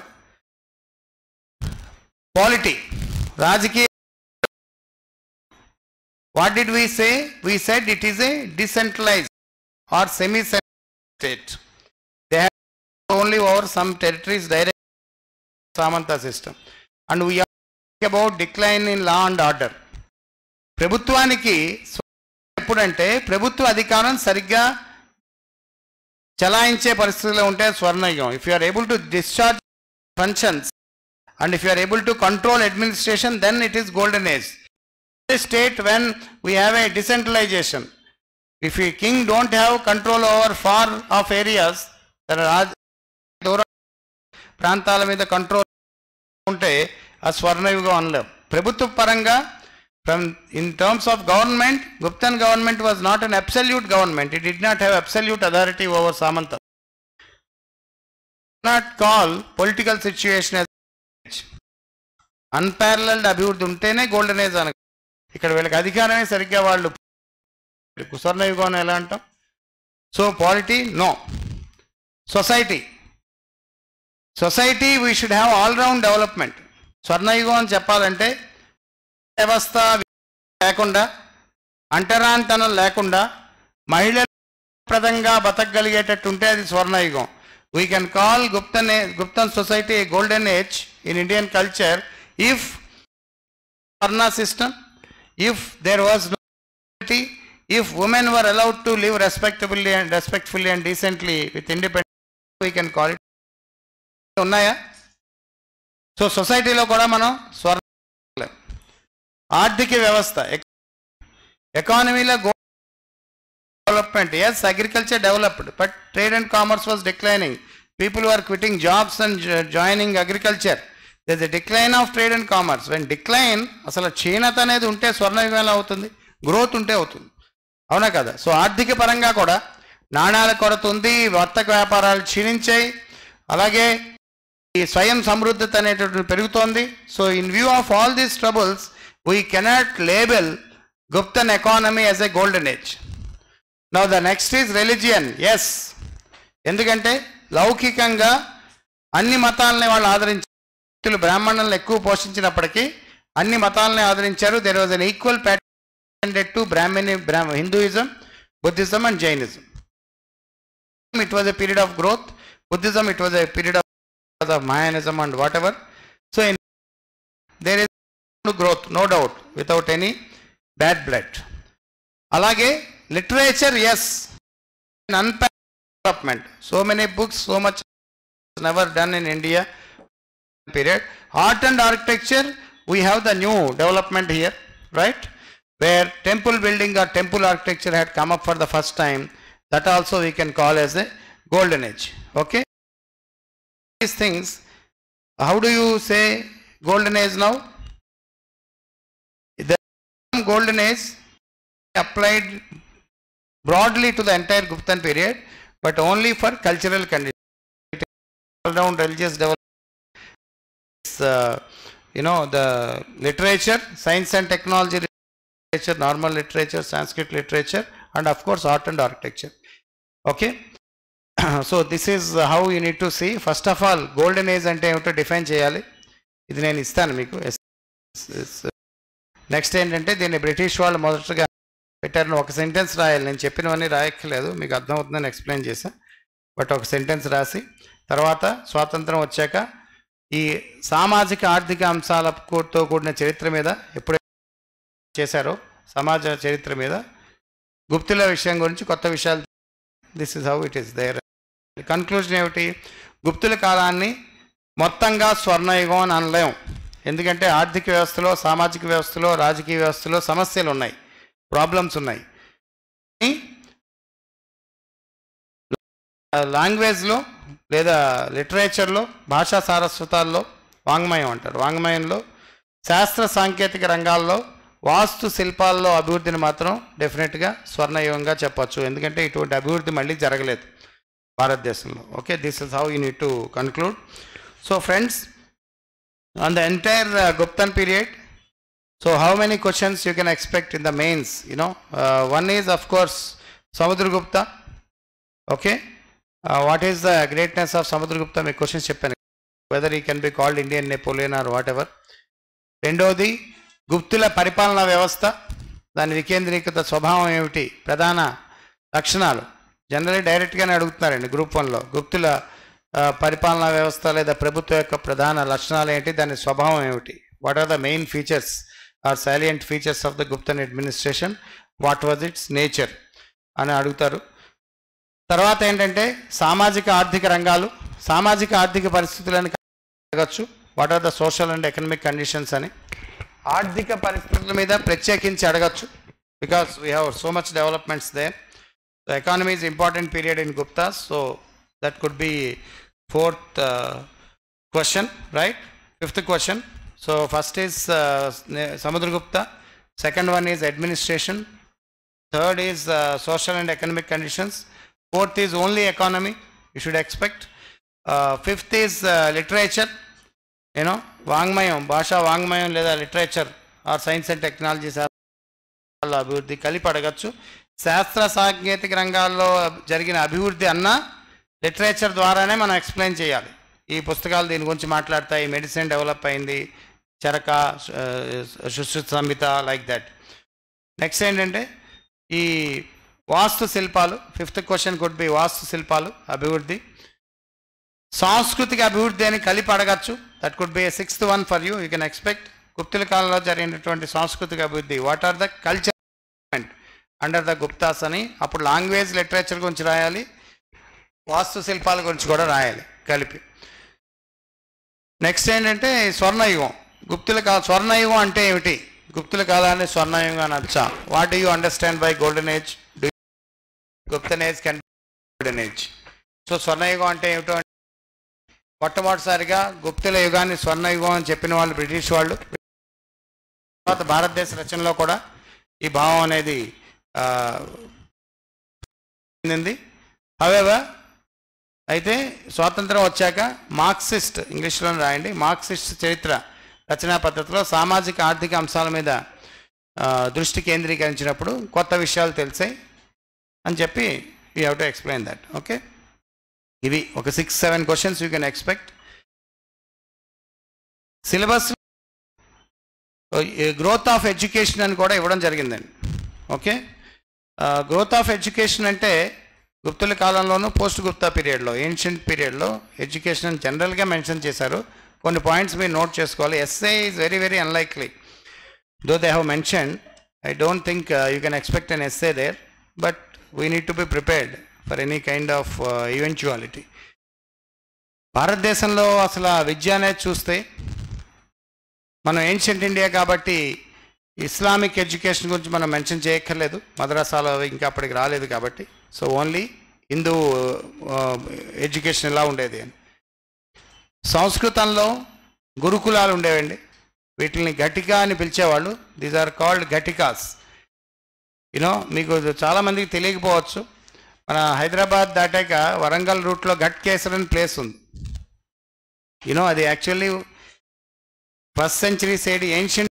polity రాజకీయ what did we say we said it is a decentralize or semi state they have only over some territories direct సామంత system and we about decline in law and order ప్రభుత్వానికి స్వ- ఎప్పుడంటే ప్రభుత్వ అధికారం సరిగ్గా చలాయించే పరిస్థితిలో ఉంటే స్వర్ణయుగం if you are able to discharge functions and if you are able to control administration then it is golden age state when we have a decentralization if ఈ king don't have control over far off areas దూర ప్రాంతాల మీద control ఉంటే ఆ స్వర్ణయుగం అనలేం ప్రభుత్వ పరంగా from in terms of government Guptan government was not an absolute government it did not have absolute authority over సామంత not call political situation unparalleled అభివృద్ధి ఉంటేనే గోల్డెన్ ఏజ్ అనగా ఇక్కడ వీళ్ళకి అధికారమే సరిగ్గా వాళ్ళు స్వర్ణయుగం అని ఎలా అంటాం so polity no society society we should have all round development స్వర్ణయుగం అని చెప్పాలంటే వ్యవస్థ లేకుండా అంటరాంతనం లేకుండా మహిళలు ప్రదంగా బతకగలిగేటట్టు ఉంటే అది స్వర్ణయుగం we can call Guptan Guptan society golden age in Indian culture if Varna system, if there was no equality, if women were allowed to live respectably and respectfully and decently with independence, we can call it. ఉన్నాయా so సొసైటీలో కూడా మనం స్వర్ణ ఆర్థిక వ్యవస్థ ఎకానమీలో development yes agriculture developed but trade and commerce was declining people are quitting jobs and joining agriculture this a decline of trade and commerce when decline అసలు క్షీణత అనేది ఉంటే స్వర్ణయుగంలో అవుతుంది గ్రోత్ ఉంటే అవుతుంది అవునా కదా సో ఆర్థిక పరంగా కూడా నాణాల కొరత ఉంది వర్తక వ్యాపారాలు క్షీణించాయి అలాగే ఈ స్వయం సమృద్ధత అనేటటువంటి పెరుగుతోంది so in view of all these troubles we cannot label Guptan economy as a golden age now the next is religion yes ఎందుకంటే లౌకికంగా అన్ని మతాలని వాళ్ళు ఆదరించారు బ్రాహ్మణులను ఎక్కువ పోషించినప్పటికీ అన్ని మతాలని ఆదరించారు there was an equal patented to Brahmani Brahma Hinduism Buddhism and Jainism it was a period of growth Buddhism it was a period of of Mahayanism and what ever so in there is growth no doubt without any bad blood అలాగే literature yes అన్పాప్మెంట్ so many books so much never done in India period. Art and architecture, we have the new development here, right? Where temple building or temple architecture had come up for the first time. That also we can call as a golden age. Okay? These things, how do you say golden age now? The term golden age applied broadly to the entire Guptan period, but only for cultural conditions. All round religious development uh, you know the literature science and technology literature normal literature sanskrit literature and of course art and architecture okay so this is how you need to see first of all golden age అంటే ఏమిటో define చేయాలి ఇది నేను ఇస్తాను మీకు next ఏంటంటే దీన్ని British వాళ్ళు మొదటగా పెట్టారని ఒక సెంటెన్స్ రాయాలి నేను చెప్పినవన్నీ రాయక్కర్లేదు మీకు అర్థమవుతుందని ఎక్స్ప్లెయిన్ చేశా బట్ ఒక సెంటెన్స్ రాసి తర్వాత స్వాతంత్రం వచ్చాక ఈ సామాజిక ఆర్థిక అంశాలతో కూడిన చరిత్ర మీద ఎప్పుడైతే చేశారో సమాజ చరిత్ర మీద గుప్తుల విషయం గురించి కొత్త విషయాలు this is how it is their conclusion ఏమిటి గుప్తుల కాలాన్ని మొత్తంగా స్వర్ణయుగం అని అనలేం ఎందుకంటే ఆర్థిక వ్యవస్థలో సామాజిక వ్యవస్థలో రాజకీయ వ్యవస్థలో సమస్యలు ఉన్నాయి ప్రాబ్లమ్స్ ఉన్నాయి లాంగ్వేజ్లో లేదా లిటరేచర్లో భాషా సారస్వతాల్లో వాంగ్మయం అంటారు వాంగ్మయంలో శాస్త్ర సాంకేతిక రంగాల్లో వాస్తు శిల్పాల్లో అభివృద్ధిని మాత్రం డెఫినెట్గా స్వర్ణయుగంగా చెప్పొచ్చు ఎందుకంటే ఇటువంటి అభివృద్ధి మళ్ళీ జరగలేదు భారతదేశంలో okay this is how you need to conclude so friends on the entire Guptan period so how many questions you can expect in the mains you know one is of course Samudragupta okay what is the greatness of Samudragupta మీకు questions చెప్పాను whether he can be called Indian Napoleon or whatever రెండవది గుప్తుల పరిపాలనా వ్యవస్థ దాని వికేంద్రీకృత స్వభావం ఏమిటి ప్రధాన లక్షణాలు జనరల్లీ డైరెక్ట్గానే అడుగుతున్నారండి గ్రూప్ వన్లో గుప్తుల ఆ, పరిపాలనా వ్యవస్థ లేదా ప్రభుత్వ యొక్క ప్రధాన లక్షణాలు ఏంటి దాని స్వభావం ఏమిటి what are the main features or salient features of the Guptan administration what was its nature అని అడుగుతారు తర్వాత ఏంటంటే సామాజిక ఆర్థిక రంగాలు సామాజిక ఆర్థిక పరిస్థితులను అడగచ్చు what are the social and economic conditions అని ఆర్థిక పరిస్థితుల మీద ప్రత్యేకించి అడగచ్చు because we have so much developments there the economy is important period in Gupta so that could be fourth question right fifth question so first is Samudragupta second one is administration third is social and economic conditions fourth is only economy you should expect fifth is literature you know వాంగ్మయం భాషా వాంగ్మయం లేదా literature are science and technology శాస్త్రాల్లో అభివృద్ధి కలిపి అడగచ్చు శాస్త్ర సాంకేతిక రంగాల్లో జరిగిన అభివృద్ధి అన్న లిటరేచర్ ద్వారానే మనం ఎక్స్ప్లెయిన్ చేయాలి ఈ పుస్తకాలు దీని గురించి మాట్లాడతాయి మెడిసిన్ డెవలప్ అయింది Charaka Sushruta Samhita like that next ఏంటంటే ఈ వాస్తు శిల్పాలు ఫిఫ్త్ క్వశ్చన్ కుడ్ బి వాస్తు శిల్పాలు అభివృద్ధి సాంస్కృతిక అభివృద్ధి అని కలిపి అడగచ్చు that could be a sixth one for you you can expect గుప్తుల కాలంలో జరిగినటువంటి సాంస్కృతిక అభివృద్ధి what are the culture under the Guptas అని అప్పుడు లాంగ్వేజ్ లిటరేచర్ గురించి రాయాలి వాస్తు శిల్పాల గురించి కూడా రాయాలి కలిపి నెక్స్ట్ ఏంటంటే స్వర్ణయుగం గుప్తుల కాల స్వర్ణయుగం అంటే ఏమిటి గుప్తుల కాలాన్ని స్వర్ణయుగం అని వచ్చా what do you understand by golden age do Guptan age can golden age so స్వర్ణయుగం అంటే ఏమిటో అంటే మొట్టమొదటిసారిగా గుప్తుల యుగాన్ని స్వర్ణయుగం అని చెప్పిన వాళ్ళు బ్రిటిష్ వాళ్ళు తర్వాత భారతదేశ రచనలో కూడా ఈ భావం అనేది ఆ, చెందింది హవేవర్ అయితే స్వాతంత్రం వచ్చాక మార్క్సిస్ట్ ఇంగ్లీష్లో రాయండి మార్క్సిస్ట్ చరిత్ర రచనా పద్ధతిలో సామాజిక ఆర్థిక అంశాల మీద ఆ, దృష్టి కేంద్రీకరించినప్పుడు కొత్త విషయాలు తెలిసాయి అని చెప్పి you have to explain that okay ఇవి ఒక six seven questions you can expect syllabus growth of education అని కూడా ఇవ్వడం జరిగిందండి ఓకే గ్రోత్ ఆఫ్ ఎడ్యుకేషన్ అంటే గుప్తుల కాలంలోనూ పోస్ట్ గుప్తా పీరియడ్లో ఏన్షియంట్ పీరియడ్లో ఎడ్యుకేషన్ జనరల్గా మెన్షన్ చేశారు కొన్ని పాయింట్స్ మీరు నోట్ చేసుకోవాలి SA is very very unlikely though they have mention I don't think you can expect an SA there but we need to be prepared for any kind of eventuality భారతదేశంలో అసలు ఆ విద్య అనేది చూస్తే మనం ancient India కాబట్టి Islamic education గురించి మనం మెన్షన్ చేయక్కర్లేదు మద్రాసాలో అవి ఇంకా అప్పటికి రాలేదు కాబట్టి సో ఓన్లీ హిందూ ఎడ్యుకేషన్ ఎలా ఉండేది అని సంస్కృతంలో గురుకులాలు ఉండేవండి వీటిని ఘటికా అని పిలిచేవాళ్ళు these are called ghatikas you know మీకు చాలామందికి తెలియకపోవచ్చు మన హైదరాబాద్ దాటాక వరంగల్ రూట్లో ఘట్ కేసర్ అని ప్లేస్ ఉంది యూనో అది actually first century side ancient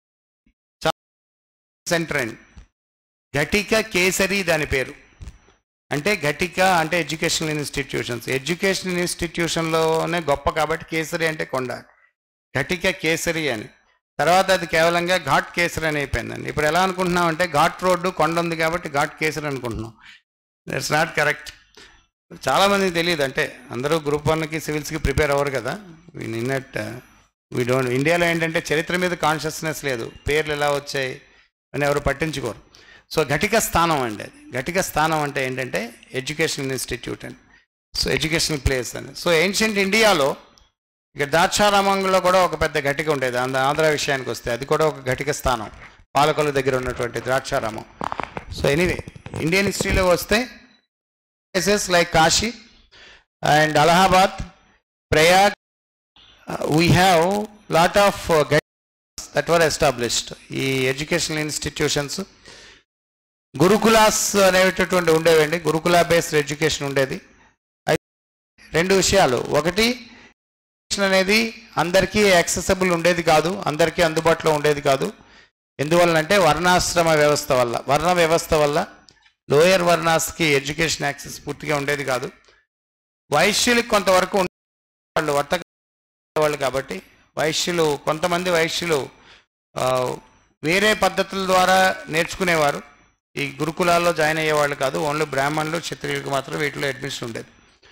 centre అండి ఘటిక కేసరి దాని పేరు అంటే ఘటిక అంటే ఎడ్యుకేషనల్ ఇన్స్టిట్యూషన్స్ ఎడ్యుకేషనల్ ఇన్స్టిట్యూషన్లోనే గొప్ప కాబట్టి కేసరి అంటే కొండ ఘటిక కేసరి అని తర్వాత అది కేవలంగా ఘాట్ కేసరి అని అయిపోయిందండి ఇప్పుడు ఎలా అనుకుంటున్నాం అంటే ఘాట్ రోడ్డు కొండ ఉంది కాబట్టి ఘాట్ కేసరి అనుకుంటున్నాం దట్స్ నాట్ కరెక్ట్ చాలామందికి తెలియదు అంటే అందరూ గ్రూప్ వన్కి సివిల్స్కి ప్రిపేర్ అవ్వరు కదా నిన్నట్ వీ డోంట్ ఇండియాలో ఏంటంటే చరిత్ర మీద కాన్షియస్నెస్ లేదు పేర్లు ఎలా వచ్చాయి అని ఎవరు పట్టించుకోరు సో ఘటిక స్థానం అండి అది ఘటిక స్థానం అంటే ఏంటంటే ఎడ్యుకేషన్ ఇన్స్టిట్యూట్ అని సో ఎడ్యుకేషనల్ ప్లేస్ అని సో ఏన్షియంట్ ఇండియాలో ఇక దాక్షారామంలో కూడా ఒక పెద్ద ఘటిక ఉండేది ఆంధ్ర ఆంధ్ర విషయానికి వస్తే అది కూడా ఒక ఘటిక స్థానం పాలకొల దగ్గర ఉన్నటువంటి ద్రాక్షారామం సో ఎనీవే ఇండియన్ హిస్టరీలో వస్తే places like Kashi and Allahabad Prayag we have lot of that were established ఈ ఎడ్యుకేషనల్ ఇన్స్టిట్యూషన్స్ గురుకులాస్ అనేటటువంటి ఉండేవండి గురుకులా బేస్డ్ ఎడ్యుకేషన్ ఉండేది అయితే రెండు విషయాలు ఒకటి ఎడ్యుకేషన్ అనేది అందరికీ యాక్సెసబుల్ ఉండేది కాదు అందరికీ అందుబాటులో ఉండేది కాదు ఎందువల్లంటే వర్ణాశ్రమ వ్యవస్థ వల్ల వర్ణ వ్యవస్థ వల్ల లోయర్ వర్ణాస్కి ఎడ్యుకేషన్ యాక్సెస్ పూర్తిగా ఉండేది కాదు వైశ్యులకు కొంతవరకు ఉండే- వాళ్ళు వర్తక వాళ్ళు కాబట్టి వైశ్యులు కొంతమంది వైశ్యులు ఆ, వేరే పద్ధతుల ద్వారా నేర్చుకునేవారు ఈ గురుకులాల్లో జాయిన్ అయ్యేవాళ్ళు కాదు ఓన్లీ బ్రాహ్మణులు క్షత్రియులకు మాత్రం వీటిలో అడ్మిషన్ ఉండేది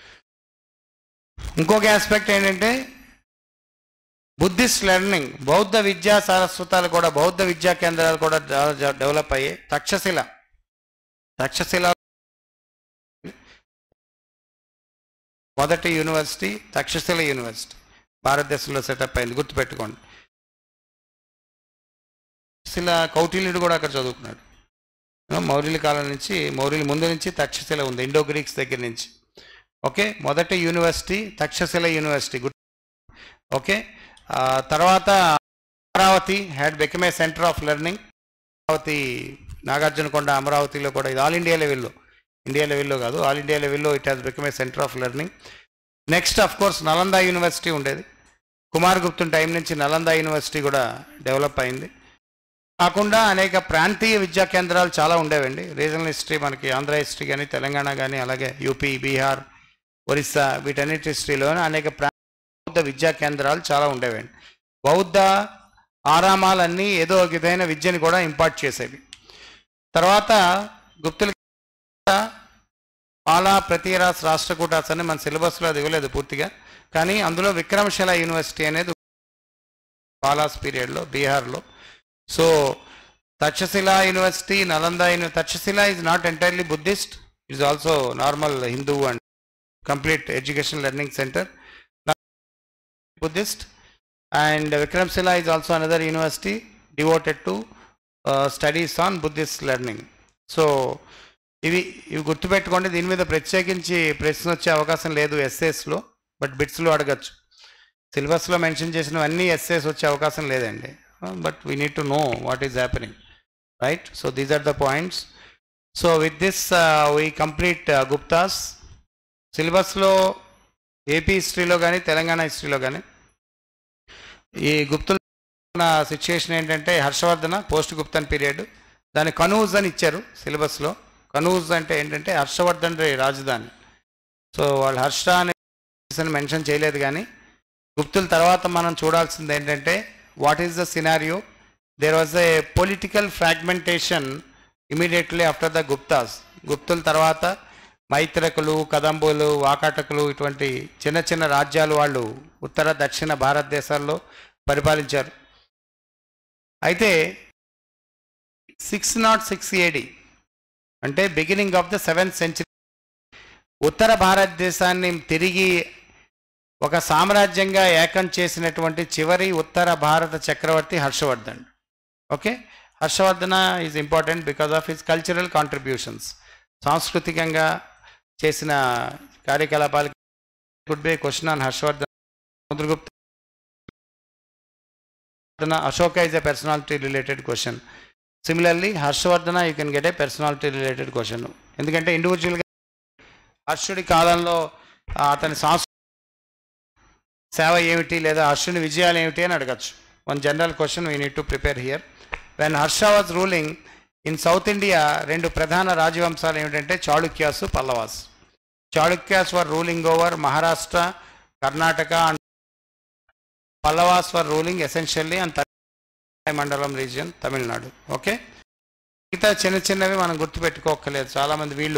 ఇంకొక ఆస్పెక్ట్ ఏంటంటే బుద్ధిస్ట్ లెర్నింగ్ బౌద్ధ విద్యా సారస్వతాలు కూడా బౌద్ధ విద్యా కేంద్రాలు కూడా డెవ- డెవలప్ అయ్యాయి తక్షశిల తక్షశిల మొదటి యూనివర్సిటీ తక్షశిల యూనివర్సిటీ భారతదేశంలో సెటప్ అయింది గుర్తుపెట్టుకోండి తక్షశిల కౌటిల్యుడు కూడా అక్కడ చదువుకున్నాడు మౌర్యుల కాలం నుంచి మౌర్యుల ముందు నుంచి తక్షశిల ఉంది ఇండో గ్రీక్స్ దగ్గర నుంచి ఓకే మొదటి యూనివర్సిటీ తక్షశిల యూనివర్సిటీ గుర్తు ఓకే ఆ, తర్వాత Amaravati had become a centre of learning Amaravati Nagarjunakonda అమరావతిలో కూడా ఇది ఆల్ ఇండియా లెవెల్లో ఇండియా లెవెల్లో కాదు ఆల్ ఇండియా లెవెల్లో it has become a centre of learning next of course Nalanda university ఉండేది కుమార్ గుప్తున్ టైం నుంచి నలంద యూనివర్సిటీ కూడా డెవలప్ అయింది కాకుండా అనేక ప్రాంతీయ విద్యా కేంద్రాలు చాలా ఉండేవండి రీజనల్ హిస్టరీ మనకి ఆంధ్ర హిస్టరీ కానీ తెలంగాణ కానీ అలాగే యూపీ బీహార్ ఒరిస్సా వీటన్నిటి హిస్టరీలోనే అనేక ప్రా బౌద్ధ విద్యా కేంద్రాలు చాలా ఉండేవండి బౌద్ధ ఆరామాలన్నీ ఏదో ఒక విధమైన విద్యని కూడా ఇంపార్ట్ చేసేవి తర్వాత గుప్తుల పాలా ప్రతిరాస్ రాష్ట్రకూటాస్ అని మన సిలబస్లో అది ఇవ్వలేదు పూర్తిగా కానీ అందులో విక్రమశిల యూనివర్సిటీ అనేది పాలాస్ పీరియడ్లో బీహార్లో so Takshashila university Nalanda uni Takshashila is not entirely Buddhist it's also normal Hindu and complete education learning centre Buddhist and Vikramshila is also another university devoted to studies on Buddhist learning so ఇవి ఇవి గుర్తుపెట్టుకోండి దీని మీద ప్రత్యేకించి ప్రశ్న వచ్చే అవకాశం లేదు ఎస్ఏస్లో బట్ బిట్స్లో అడగచ్చు సిలబస్లో మెన్షన్ చేసినవన్నీ ఎస్ఏస్ వచ్చే అవకాశం లేదండి but we need to know what is happening right so these are the points so with this we complete Guptas సిలబస్లో ఏపీ హిస్టరీలో కానీ తెలంగాణ హిస్టరీలో కానీ ఈ గుప్తుల సిచ్యుయేషన్ ఏంటంటే హర్షవర్ధన పోస్ట్ గుప్తన్ పీరియడ్ దాని కనూజ్ అని ఇచ్చారు సిలబస్లో కనూజ్ అంటే ఏంటంటే హర్షవర్ధన్ రే రాజధాని సో వాళ్ళు హర్ష అనే మెన్షన్ చేయలేదు కానీ గుప్తుల తర్వాత మనం చూడాల్సింది ఏంటంటే what is the scenario there was a political fragmentation immediately after the Guptas గుప్తుల తర్వాత మైత్రకులు కదంబులు వాకాటకులు ఇటువంటి చిన్న చిన్న రాజ్యాలు వాళ్ళు ఉత్తర దక్షిణ భారతదేశాల్లో పరిపాలించారు అయితే సిక్స్ నాట్ సిక్స్ ఏడి అంటే beginning of the seventh century ఉత్తర భారతదేశాన్ని తిరిగి ఒక సామ్రాజ్యంగా ఏకం చేసినటువంటి చివరి ఉత్తర భారత చక్రవర్తి Harshavardhan okay Harshavardhana is important because of his cultural contributions సాంస్కృతికంగా చేసిన కార్యకలాపాలు could be question on Harshavardhan Samudragupta Ashoka is a personality related question similarly Harshavardhana you can get a personality related question ఎందుకంటే ఇండివిజువల్గా హర్షుడి కాలంలో ఆ, అతని సాంస్కృతిక సేవ ఏమిటి లేదా హర్షుని విజయాలు ఏమిటి అని అడగచ్చు one general question we need to prepare here when Harsha was ruling in south India రెండు ప్రధాన రాజవంశాలు ఏమిటంటే Chalukyas Pallavas Chalukyas were ruling over Maharashtra Karnataka and Pallavas were ruling essentially and మండలం రీజియన్ తమిళనాడు ఓకే మిగతా చిన్న చిన్నవి మనం గుర్తుపెట్టుకోకలేదు చాలామంది వీళ్ళు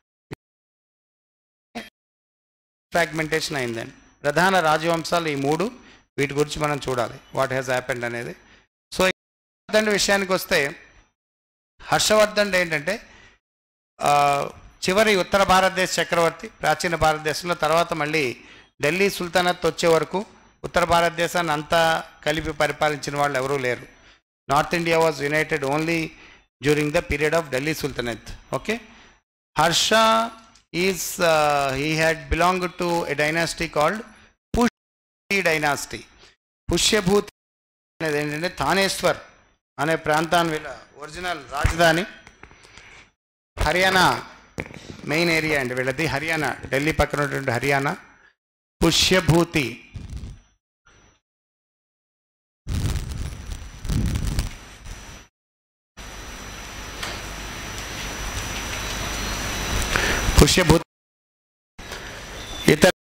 ఫ్రాగ్మెంటేషన్ అయిందండి ప్రధాన రాజవంశాలు ఈ మూడు వీటి గురించి మనం చూడాలి వాట్ హ్యాస్ హ్యాపెండ్ అనేది సో హర్షవర్ధన్ విషయానికి వస్తే హర్షవర్ధన్ ఏంటంటే ఆ, చివరి ఉత్తర భారతదేశ చక్రవర్తి ప్రాచీన భారతదేశంలో తర్వాత మళ్ళీ ఢిల్లీ సుల్తానత్ వచ్చే వరకు ఉత్తర భారతదేశాన్ని అంతా కలిపి పరిపాలించిన వాళ్ళు ఎవరూ లేరు north India was united only during the period of Delhi sultanate okay Harsha is he had belong to a dynasty called Pushya dynasty Pushyabhuti అనేది ఏంటంటే థానేశ్వర్ అనే ప్రాంతాన్ని వీళ్ళ ఒరిజినల్ రాజధాని హర్యానా మెయిన్ ఏరియా అండి వీళ్ళది హర్యానా ఢిల్లీ పక్కన ఉన్నటువంటి హర్యానా పుష్యభూతి పుష్యభూతి ఇతర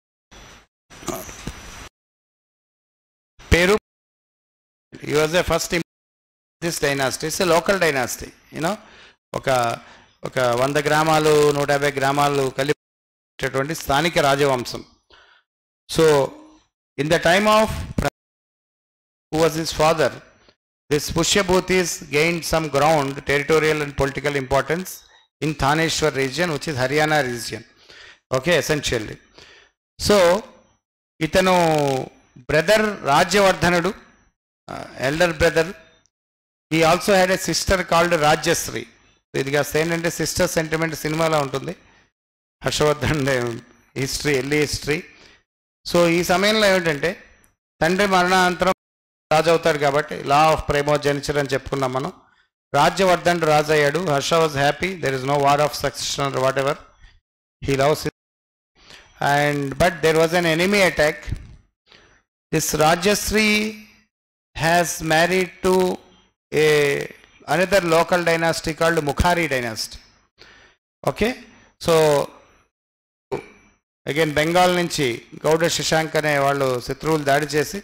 పేరు he was the first this dynasty it's local dynasty you know ఒక ఒక వంద గ్రామాలు నూట యాభై గ్రామాలు కలిపి స్థానిక రాజవంశం so in the time of who was his father, this Pushyabhutis gained some ground, territorial and political importance in Thaneshwar region, which is Haryana region. Okay, essentially. So, ఇతను బ్రదర్ రాజ్యవర్ధనుడు elder brother he also had a sister called Rajyashri ఇది కాస్త ఏంటంటే sister sentiment సినిమాలో ఉంటుంది Harshavardhan history ఎల్లి history so ఈ సమయంలో ఏమిటంటే తండ్రి మరణానంతరం రాజు అవుతాడు కాబట్టి లా ఆఫ్ ప్రేమోజెనిచర్ అని చెప్పుకున్నాం మనం రాజ్యవర్ధన్ రాజు అయ్యాడు Harsha was happy there is no war of succession whatever he loves and but there was an enemy attack this Rajyashri has married to a another local dynasty called Mukhari dynasty okay so again Bengal నుంచి గౌడ శశాంక్ అనే వాళ్ళు శత్రువులు దాడి చేసి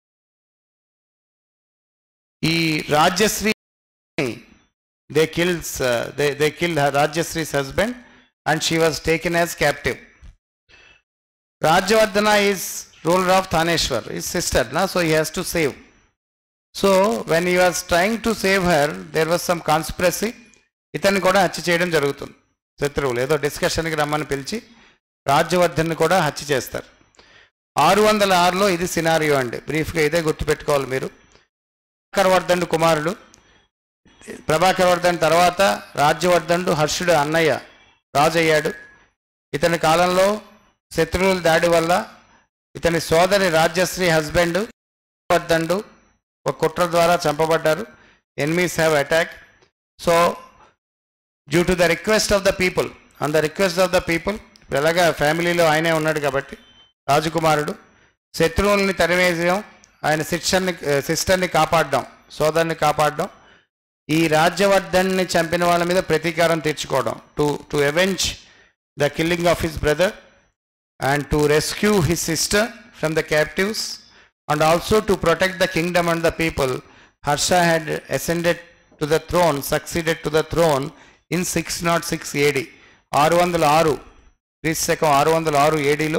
ఈ Rajyashri they kills they they kill Rajyashri's husband and she was taken as captive. Rajavardhana is ruler of Thaneshwar, his sister, na? so he has to save. So when he was trying to save her, there was some conspiracy. ఇతన్ని కూడా హత్య చేయడం జరుగుతుంది శత్రువులు ఏదో డిస్కషన్కి రమ్మని పిలిచి రాజ్యవర్ధన్ని కూడా హత్య చేస్తారు ఆరు వందల ఆరులో ఇది సినారియో అండి బ్రీఫ్గా ఇదే గుర్తుపెట్టుకోవాలి మీరు ప్రభాకరవర్ధనుడు కుమారుడు ప్రభాకరవర్ధన్ తర్వాత రాజ్యవర్ధనుడు హర్షుడు అన్నయ్య రాజు అయ్యాడు ఇతని కాలంలో శత్రువుల దాడి వల్ల ఇతని సోదరి రాజ్యశ్రీ హస్బెండ్ వర్ధనుడు ఒక కుట్ర ద్వారా చంపబడ్డారు enemies have attack so due to the request of the people on the request of the people ఎలాగా ఫ్యామిలీలో ఆయనే ఉన్నాడు కాబట్టి రాజకుమారుడు శత్రువుల్ని తరివేయడం ఆయన శిక్షన్ని సిస్టర్ని కాపాడడం సోదరుని కాపాడడం ఈ రాజ్యవర్ధన్ని చంపిన వాళ్ళ మీద ప్రతీకారం తీర్చుకోవడం to to avenge the killing of his brother and to rescue his sister from the captives and also to protect the kingdom and the people Harsha had ascended to the throne succeeded to the throne in six not six AD ఆరు వందల ఆరు క్రీస్తు శకం ఆరు వందల ఆరు ఏడీలో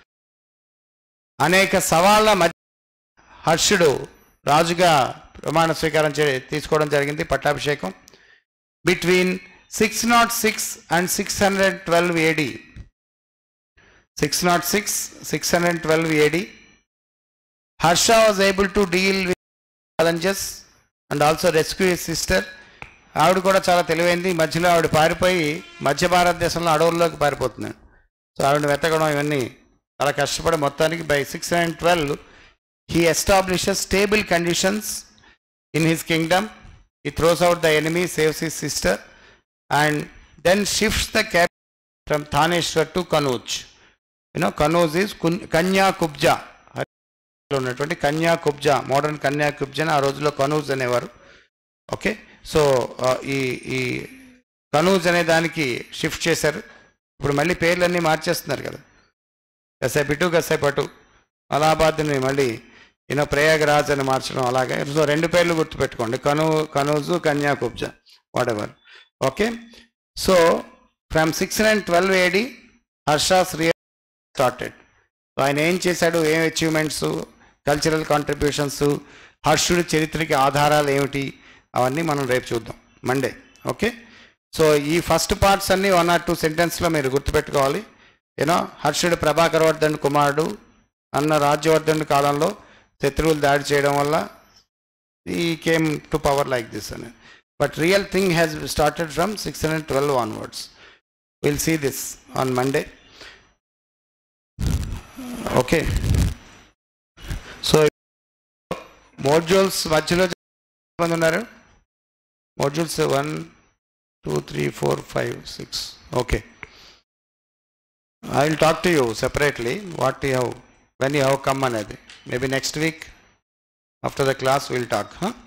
అనేక సవాళ్ళ మధ్య హర్షుడు రాజుగా ప్రమాణ స్వీకారం చే తీసుకోవడం జరిగింది పట్టాభిషేకం between six not six and six hundred twelve AD six not six six hundred twelve AD Harsha was able to deal with challenges and also rescue his sister ఆవిడ కూడా చాలా తెలివైంది ఈ మధ్యలో ఆవిడ పారిపోయి మధ్య భారతదేశంలో అడవుల్లోకి పారిపోతున్నాడు సో ఆవిడని వెతకడం ఇవన్నీ చాలా కష్టపడి మొత్తానికి by six hundred twelve he establishes stable conditions in his kingdom he throws out the enemy saves his sister and then shifts the cap from Thaneshwar to Kanauj you know Kanauj is Kanya Kubja ఉన్నటువంటి కన్యా కుబ్జా మోడర్న్ కన్యా కుబ్జా ఆ రోజుల్లో కనూజ్ అనేవారు ఓకే సో ఈ ఈ కనూజ్ అనే దానికి షిఫ్ట్ చేశారు ఇప్పుడు మళ్ళీ పేర్లన్నీ మార్చేస్తున్నారు కదా కాసేపు ఇటు కాసేపు అటు అలహాబాద్ని మళ్ళీ యూనో ప్రయాగరాజ్ అని మార్చడం అలాగే సో రెండు పేర్లు గుర్తుపెట్టుకోండి కను Kanauj Kanyakubja whatever okay so from six nine twelve AD Harsha's real started so ఆయన ఏం చేశాడు ఏం అచీవ్మెంట్స్ కల్చరల్ కాంట్రిబ్యూషన్స్ హర్షుడి చరిత్రకి ఆధారాలు ఏమిటి అవన్నీ మనం రేపు చూద్దాం మండే ఓకే సో ఈ ఫస్ట్ పార్ట్స్ అన్నీ వన్ ఆర్ టూ సెంటెన్స్లో మీరు గుర్తుపెట్టుకోవాలి యూనో హర్షుడు ప్రభాకర్ వర్ధన్ కుమారుడు అన్న రాజ్యవర్ధన్ కాలంలో శత్రువులు దాడి చేయడం వల్ల he came to power like this అని but real thing has started from six hundred twelve onwards will see this on Monday okay so modules మధ్యలో మంది ఉన్నారు modules one two three four five six okay I will talk to you separately what you have when you have come అనేది maybe next week after the class will talk